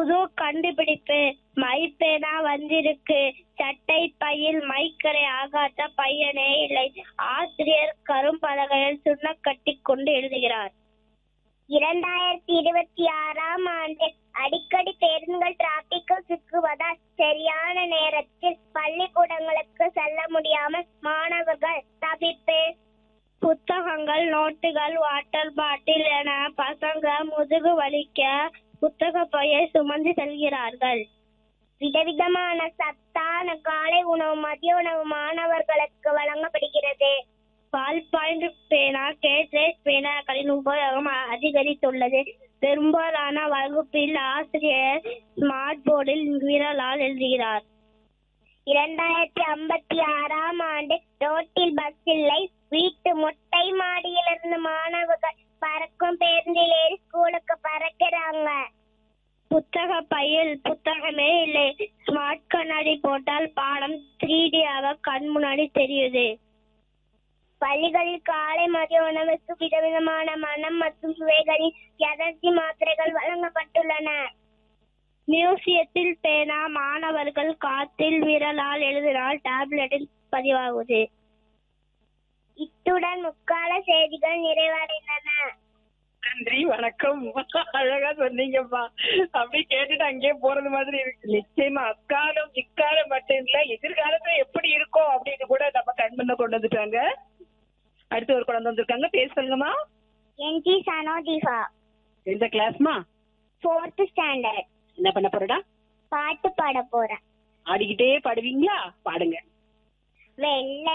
புது கண்டுபிடிப்பு மைப்பேனா வந்திருக்கு சட்டை பையில் மைக்கரை ஆகாத பையனே இல்லை ஆசிரியர் கரும்பலகையில் சுண்ணக்கட்டி கொண்டு எழுதுகிறார் இரண்டாயிரத்தி இருபத்தி ஆறாம் ஆண்டு அடிக்கடி பேருந்துகள் டிராபிக்கில் சிக்குவதால் சரியான நேரத்தில் பள்ளிக்கூடங்களுக்கு செல்ல முடியாமல் மாணவர்கள் தவிப்பு புத்தகங்கள் நோட்டுகள் வாட்டர் பாட்டில் என பசங்க முதுகு வலிக்க புத்தக பையை சுமந்து செல்கிறார்கள் விதவிதமான சத்தான காலை உணவு மதிய உணவு மாணவர்களுக்கு வழங்கப்படுகிறது பால் பாயிண்ட் பேனா கேட்ரேஜ் பேனாக்களின் உபயோகம் அதிகரித்துள்ளது பெரும்பாலான வகுப்பில் ஆசிரியர் ஸ்மார்ட் போர்டில் விரலால் எழுதுகிறார் இரண்டாயிரத்தி ஐம்பத்தி ஆறாம் ஆண்டு ரோட்டில் பஸ் இல்லை வீட்டு மொட்டை மாடியிலிருந்து மாணவர்கள் பறக்கும் பேருந்தில் ஏறி ஸ்கூலுக்கு பறக்கிறாங்க புத்தக பையில் புத்தகமே இல்லை ஸ்மார்ட் கண்ணாடி போட்டால் பாடம் த்ரீ ஆக கண் முன்னாடி தெரியுது பள்ளிகளில் காலை மதிய உணவுக்கு விதவிதமான மனம் மற்றும் சுவைகளின் எனர்ஜி மாத்திரைகள் வழங்கப்பட்டுள்ளன மியூசியத்தில் பேனா மாணவர்கள் காத்தில் விரலால் எழுதினால் டேப்லெட்டில் பதிவாகுது இத்துடன் முக்கால செய்திகள் நிறைவடைந்தன நன்றி வணக்கம் அழகா சொன்னீங்கப்பா அப்படி கேட்டுட்டு அங்கேயே போறது மாதிரி இருக்கு நிச்சயமா அக்காலம் இக்காலம் மட்டும் இல்ல எதிர்காலத்துல எப்படி இருக்கும் அப்படின்னு கூட நம்ம கண் முன்ன கொண்டு வந்துட்டாங்க அடுத்து ஒரு குழந்தை வந்திருக்காங்க பேர் சொல்லுங்கம்மா என்ஜி சனோதிகா எந்த கிளாஸ்மா ஃபோர்த் ஸ்டாண்டர்ட் என்ன பண்ண போறடா பாட்டு பாட போறேன் ஆடிக்கிட்டே பாடுவீங்களா பாடுங்க வெள்ளை